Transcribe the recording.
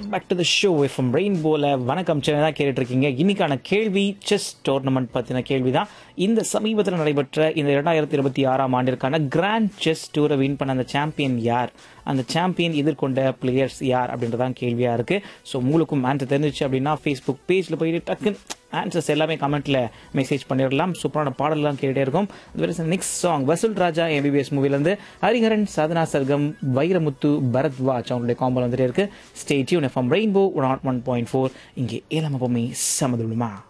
back to the show from ரெயின்போல வணக்கம் சென்னை தான் கேட்டுட்டு இருக்கீங்க இன்னைக்கான கேள்வி செஸ் டோர்னமெண்ட் பற்றின கேள்வி தான் இந்த சமீபத்தில் நடைபெற்ற இந்த இரண்டாயிரத்தி இருபத்தி ஆறாம் ஆண்டிற்கான கிராண்ட் செஸ் டூரை வின் பண்ண அந்த சாம்பியன் யார் அந்த சாம்பியன் எதிர்கொண்ட பிளேயர்ஸ் யார் அப்படின்றதான் கேள்வியாக இருக்குது ஸோ உங்களுக்கும் ஆன்சர் தெரிஞ்சிச்சு அப்படின்னா ஃபேஸ்புக் பேஜில் போயிட்டு டக்குன்னு ஆன்சர்ஸ் எல்லாமே கமெண்ட்ல மெசேஜ் பண்ணிடலாம் சூப்பரான பாடலாம் கேட்டுட்டே இருக்கும் அதுவரை next song Vasool Raja MBBS மூவிலேருந்து ஹரிஹரன் சாதனா சர்க்கம் வைரமுத்து பரத்வாஜ் அவங்களுடைய காம்பல் வந்துட்டே இருக்கு stay tune FM Rainbow one one point four இங்கே ஏழாம் எப்பவுமே சமதுமா